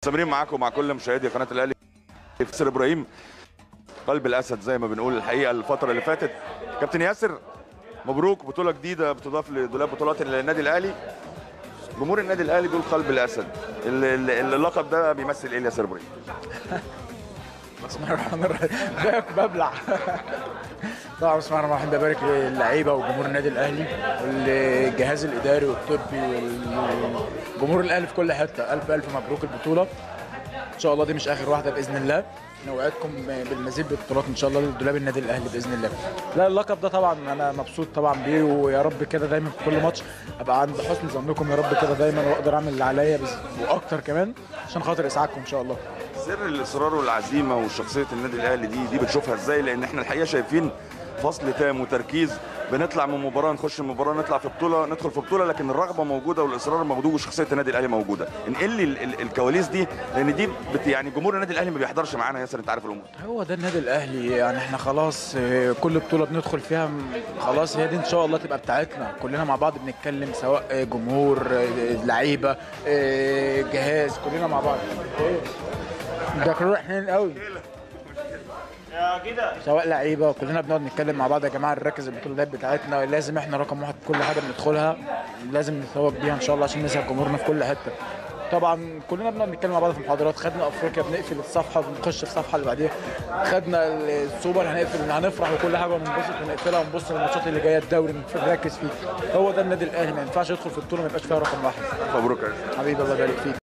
مستمرين معاكم مع كل مشاهدي قناه الاهلي ياسر ابراهيم قلب الاسد زي ما بنقول الحقيقه الفتره اللي فاتت كابتن ياسر مبروك بطوله جديده بتضاف لدولاب بطولات النادي الاهلي جمهور النادي الاهلي بيقول قلب الاسد ال- ال- اللقب ده بيمثل ايه ياسر ابراهيم بسم الله الرحمن الرحيم باك ببلع طبعا بسم الله الرحمن الرحيم ببارك للعيبه وجمهور النادي الاهلي والجهاز الاداري والطبي والجمهور الاهلي في كل حته الف الف مبروك البطوله ان شاء الله دي مش اخر واحده باذن الله نوعدكم بالمزيد بالبطولات ان شاء الله لدولاب النادي الاهلي باذن الله لا اللقب ده طبعا انا مبسوط طبعا بيه ويا رب كده دايما في كل ماتش ابقى عند حسن ظنكم يا رب كده دايما واقدر اعمل اللي عليا بس واكتر كمان عشان خاطر اسعادكم ان شاء الله سر الاصرار والعزيمه وشخصيه النادي الاهلي دي دي بتشوفها ازاي لان احنا الحقيقه شايفين فصل تام وتركيز بنطلع من مباراه نخش من مباراه نطلع في بطوله ندخل في بطوله لكن الرغبه موجوده والاصرار موجود وشخصيه النادي الاهلي موجوده انقل لي ال- ال- الكواليس دي لان دي بت يعني جمهور النادي الاهلي ما بيحضرش معانا ياسر انت عارف الامور هو ده النادي الاهلي يعني احنا خلاص آه، كل بطوله بندخل فيها م- خلاص هي دي ان شاء الله تبقى بتاعتنا كلنا مع بعض بنتكلم سواء آه، جمهور آه، لعيبه آه، جهاز كلنا مع بعض إيه؟ ده كان رايح حنين قوي سواء لعيبه كلنا بنقعد نتكلم مع بعض يا جماعه نركز البطوله دي بتاعتنا لازم احنا رقم واحد في كل حاجه بندخلها لازم نتوج بيها ان شاء الله عشان نسعد جمهورنا في كل حته طبعا كلنا بنقعد نتكلم مع بعض في محاضرات خدنا افريقيا بنقفل الصفحه بنخش في الصفحه اللي بعديها خدنا السوبر هنقفل هنفرح وكل حاجه وننبسط ونقفلها ونبص للماتشات اللي جايه الدوري نركز فيه هو ده النادي الاهلي ما ينفعش يدخل في البطوله ما يبقاش فيها رقم واحد مبروك يا ياسر حبيبي الله يبارك فيك